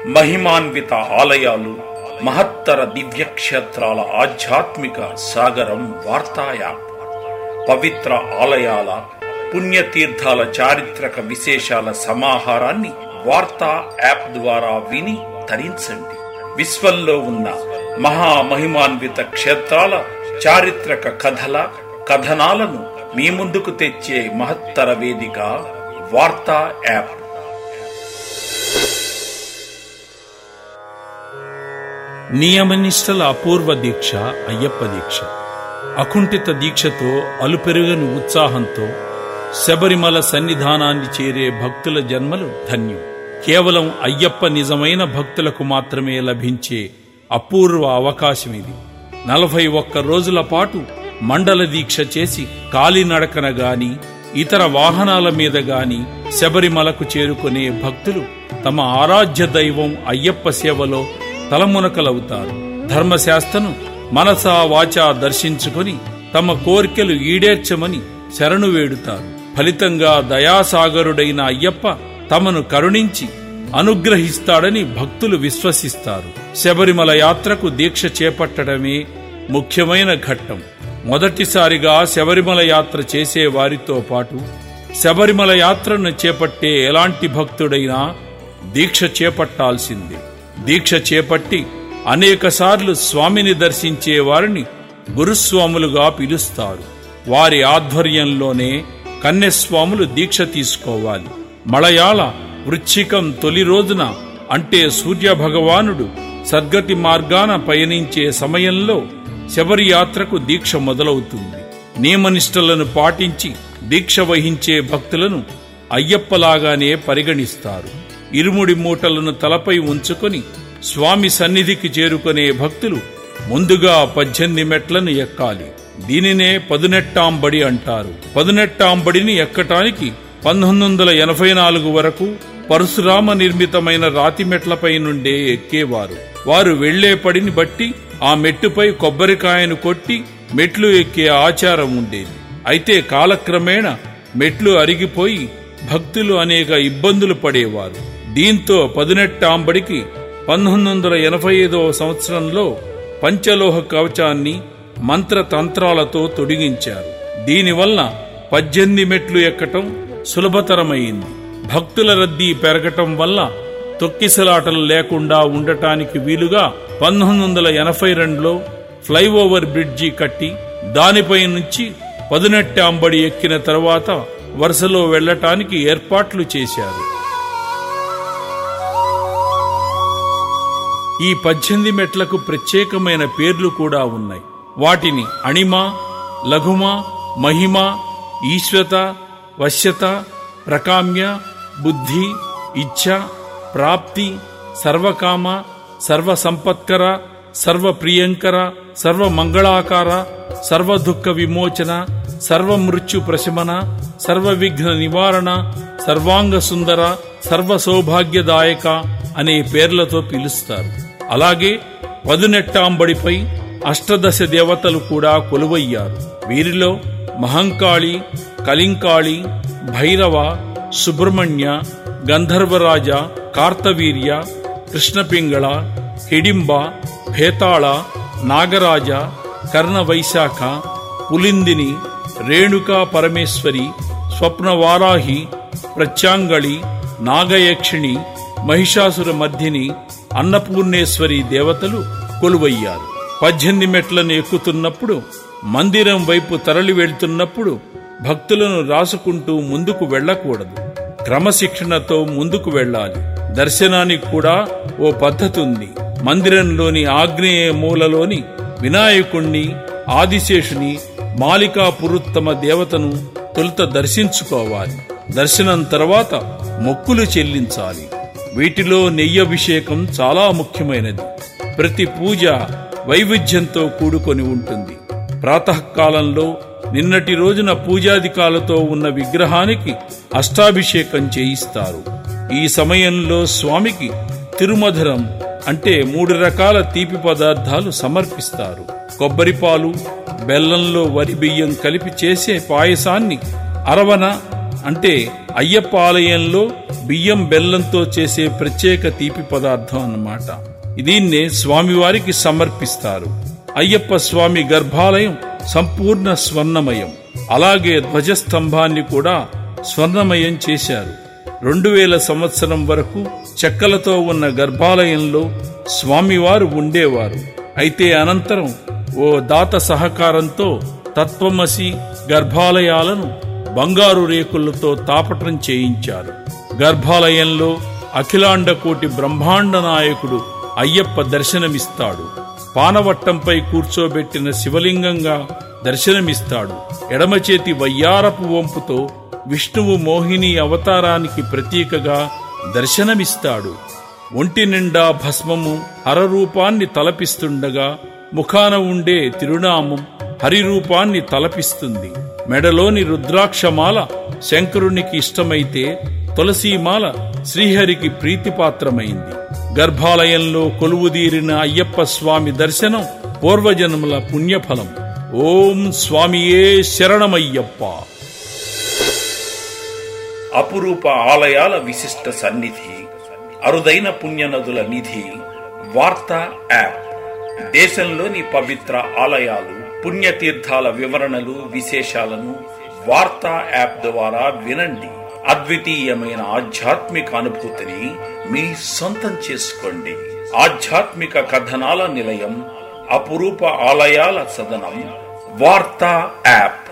మహిమాన్విత ఆలయాలు మహత్తర దివ్యక్షేత్రాల ఆధ్యాత్మిక సాగరం వార్తా యాప్ పవిత్ర ఆలయాల పుణ్యతీర్థాల చారిత్రక విశేషాల సమాహారాన్ని వార్తా యాప్ ద్వారా విని తరించండి విశ్వంలో ఉన్న మహామహిమాన్విత క్షేత్రాల చారిత్రక కథల కథనాలను మీ ముందుకు తెచ్చే మహత్తర వేదిక వార్తా యాప్ నియమనిష్టల అపూర్వ దీక్ష అయ్యప్ప దీక్ష అకుంఠిత దీక్షతో అలుపెరుగని ఉత్సాహంతో శబరిమల సన్నిధానాన్ని చేరే భక్తుల జన్మలు ధన్యం కేవలం అయ్యప్ప నిజమైన భక్తులకు మాత్రమే లభించే అపూర్వ అవకాశం ఇది నలభై ఒక్క రోజుల పాటు మండల దీక్ష చేసి కాలినడకన గాని ఇతర వాహనాల మీద గాని శబరిమలకు చేరుకునే భక్తులు తమ ఆరాధ్య దైవం అయ్యప్ప సేవలో తలమునకలవుతారు ధర్మశాస్త్రను మనసా వాచా దర్శించుకొని తమ కోర్కెలు ఈడేర్చమని శరణు వేడుతారు ఫలితంగా దయాసాగరుడైన అయ్యప్ప తమను కరుణించి అనుగ్రహిస్తాడని భక్తులు విశ్వసిస్తారు శబరిమల యాత్రకు దీక్ష చేపట్టడమే ముఖ్యమైన ఘట్టం మొదటిసారిగా శబరిమల యాత్ర చేసే వారితో పాటు శబరిమల యాత్రను చేపట్టే ఎలాంటి భక్తుడైనా దీక్ష చేపట్టాల్సిందే దీక్ష చేపట్టి అనేకసార్లు స్వామిని దర్శించే వారిని గురుస్వాములుగా పిలుస్తారు వారి ఆధ్వర్యంలోనే కన్యస్వాములు దీక్ష తీసుకోవాలి మలయాళ వృచ్చికం తొలి రోజున అంటే సూర్య భగవానుడు సద్గతి మార్గాన పయనించే సమయంలో శబరి యాత్రకు దీక్ష మొదలవుతుంది నియమనిష్టలను పాటించి దీక్ష వహించే భక్తులను అయ్యప్పలాగానే పరిగణిస్తారు ఇరుముడి మూటలను తలపై ఉంచుకొని స్వామి సన్నిధికి చేరుకునే భక్తులు ముందుగా పద్దెనిమిది మెట్లను ఎక్కాలి దీనినే పదునెట్టాంబడి అంటారు పదునెట్టాంబడిని ఎక్కటానికి పంతొమ్మిది వందల ఎనభై నాలుగు వరకు పరశురామ నిర్మితమైన రాతి మెట్లపై నుండే ఎక్కేవారు వారు వెళ్లే పడిని బట్టి ఆ మెట్టుపై కొబ్బరికాయను కొట్టి మెట్లు ఎక్కే ఆచారం ఉండేది అయితే కాలక్రమేణా మెట్లు అరిగిపోయి భక్తులు అనేక ఇబ్బందులు పడేవారు దీంతో పదునెట్టాంబడికి పంతొమ్మిది వందల ఎనభై ఐదవ సంవత్సరంలో పంచలోహ కవచాన్ని మంత్రతంత్రాలతో తొడిగించారు దీనివల్ల పద్దెనిమిది మెట్లు ఎక్కటం సులభతరమైంది భక్తుల రద్దీ పెరగటం వల్ల తొక్కిసలాటలు లేకుండా ఉండటానికి వీలుగా పంతొమ్మిది వందల ఎనభై రెండులో ఫ్లైఓవర్ బ్రిడ్జి కట్టి దానిపై నుంచి పదునెట్టాంబడి ఎక్కిన తర్వాత వరుసలో వెళ్లటానికి ఏర్పాట్లు చేశారు ఈ పద్దెనిమిది మెట్లకు ప్రత్యేకమైన పేర్లు కూడా ఉన్నాయి వాటిని అణిమ లఘుమ మహిమ ఈశ్వత వశ్యత ప్రకామ్య బుద్ధి ఇచ్ఛ ప్రాప్తి సర్వకామ సర్వ సంపత్కర సర్వ ప్రియంకర సర్వ మంగళాకార సర్వ దుఃఖ విమోచన సర్వ మృత్యు ప్రశమన సర్వ విఘ్న నివారణ సర్వాంగ సుందర సర్వ సౌభాగ్యదాయక అనే పేర్లతో పిలుస్తారు అలాగే పదునెట్టాంబడిపై అష్టదశ దేవతలు కూడా కొలువయ్యారు వీరిలో మహంకాళి కలింకాళి భైరవ సుబ్రహ్మణ్య గంధర్వరాజ కార్తవీర్య కృష్ణపింగళ హిడింబ భేతాళ నాగరాజ కర్ణవైశాఖ పులిందిని రేణుకా పరమేశ్వరి స్వప్నవారాహి ప్రత్యాంగళి నాగయక్షిణి మహిషాసుర మర్దిని అన్నపూర్ణేశ్వరి దేవతలు కొలువయ్యారు పద్దెనిమిది మెట్లను ఎక్కుతున్నప్పుడు మందిరం వైపు తరలి వెళ్తున్నప్పుడు భక్తులను రాసుకుంటూ ముందుకు వెళ్ళకూడదు క్రమశిక్షణతో ముందుకు వెళ్ళాలి దర్శనానికి కూడా ఓ పద్ధతి ఉంది మందిరంలోని ఆగ్నేయ మూలలోని వినాయకుణ్ణి ఆదిశేషుని మాలికా పురుత్తమ దేవతను తొలుత దర్శించుకోవాలి దర్శనం తర్వాత మొక్కులు చెల్లించాలి వీటిలో నెయ్యభిషేకం చాలా ముఖ్యమైనది ప్రతి పూజ వైవిధ్యంతో కూడుకొని ఉంటుంది ప్రాతకాలంలో నిన్నటి రోజున పూజాధికాలతో ఉన్న విగ్రహానికి అష్టాభిషేకం చేయిస్తారు ఈ సమయంలో స్వామికి తిరుమధురం అంటే మూడు రకాల తీపి పదార్థాలు సమర్పిస్తారు కొబ్బరిపాలు బెల్లంలో వరి బియ్యం కలిపి చేసే పాయసాన్ని అరవన అంటే అయ్యప్ప ఆలయంలో బియ్యం బెల్లంతో చేసే ప్రత్యేక తీపి పదార్థం అన్నమాట దీన్నే స్వామివారికి సమర్పిస్తారు అయ్యప్ప స్వామి గర్భాలయం సంపూర్ణ స్వర్ణమయం అలాగే ధ్వజస్తంభాన్ని కూడా స్వర్ణమయం చేశారు రెండు వేల సంవత్సరం వరకు చెక్కలతో ఉన్న గర్భాలయంలో స్వామివారు ఉండేవారు అయితే అనంతరం ఓ దాత సహకారంతో తత్వమసి గర్భాలయాలను బంగారు రేకులతో తాపటం చేయించారు గర్భాలయంలో అఖిలాండ కోటి బ్రహ్మాండ నాయకుడు అయ్యప్ప దర్శనమిస్తాడు పానవట్టంపై కూర్చోబెట్టిన శివలింగంగా దర్శనమిస్తాడు ఎడమ చేతి వయ్యారపు వంపుతో విష్ణువు మోహిని అవతారానికి ప్రతీకగా దర్శనమిస్తాడు ఒంటి నిండా భస్మము హరరూపాన్ని తలపిస్తుండగా ముఖాన ఉండే తిరునామం హరిరూపాన్ని తలపిస్తుంది మెడలోని రుద్రాక్షమాల శంకరునికి ఇష్టమైతే తులసీమాల శ్రీహరికి ప్రీతిపాత్రమైంది గర్భాలయంలో కొలువుదీరిన అయ్యప్ప స్వామి దర్శనం పూర్వజన్మల పుణ్యఫలం ఓం స్వామియే శరణమయ్యప్ప అపురూప ఆలయాల విశిష్ట సన్నిధి అరుదైన పుణ్యనదుల నిధి వార్తా యాప్ దేశంలోని పవిత్ర ఆలయాలు పుణ్యతీర్థాల వివరణలు విశేషాలను వార్తా యాప్ ద్వారా వినండి అద్వితీయమైన ఆధ్యాత్మిక అనుభూతిని మీ సొంతం చేసుకోండి ఆధ్యాత్మిక కథనాల నిలయం అపురూప ఆలయాల సదనం వార్తా యాప్